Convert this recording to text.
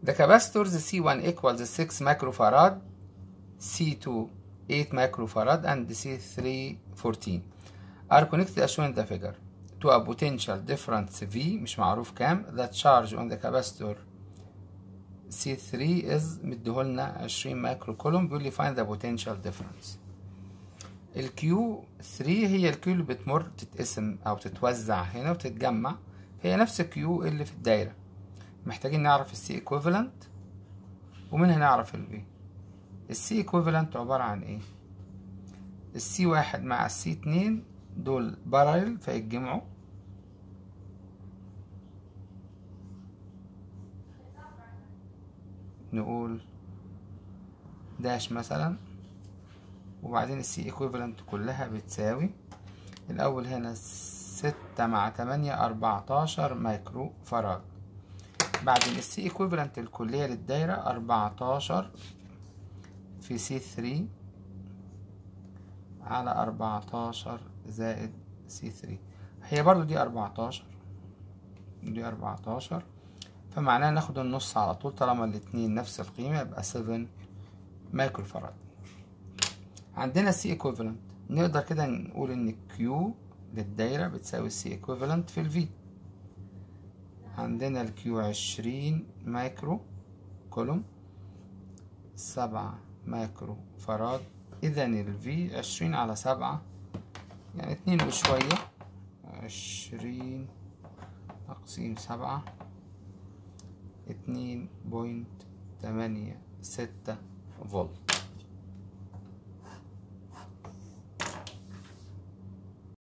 The capacitors C1 equals 6 microfarad, C2 8 microfarad, and C3 14 are connected as shown in the figure to a potential difference V مش معروف كام the charge on the capacitor C3 is مديهولنا 20 مايكرو كولوم بيقول لي find the potential difference الكيو 3 هي الكيو اللي بتمر تتقسم او تتوزع هنا وتتجمع هي نفس الكيو اللي في الدايره محتاجين نعرف السي ايكويفالنت ومنها نعرف الفي السي ايكويفالنت عباره عن ايه السي واحد مع السي اتنين دول بارل فيتجمعوا نقول داش مثلا وبعدين السي ايكويفالنت كلها بتساوي الأول هنا ستة مع تمانية أربعتاشر مايكرو فراد بعدين السي ايكويفالنت الكلية للدايرة أربعتاشر في سي ثري على أربعتاشر زائد سي ثري هي برضو دي أربعتاشر دي أربعتاشر فمعناه ناخد النص على طول طالما الاتنين نفس القيمة يبقى سفن مايكرو فراد عندنا السي ايكويفالنت نقدر كده نقول ان كيو للدايرة بتساوي السي ايكويفالنت في الفي عندنا الكيو عشرين مايكرو كولوم سبعة مايكرو فراد إذا الفي عشرين على سبعة يعني اتنين وشوية عشرين تقسيم سبعة اتنين بوينت تمانية ستة فولت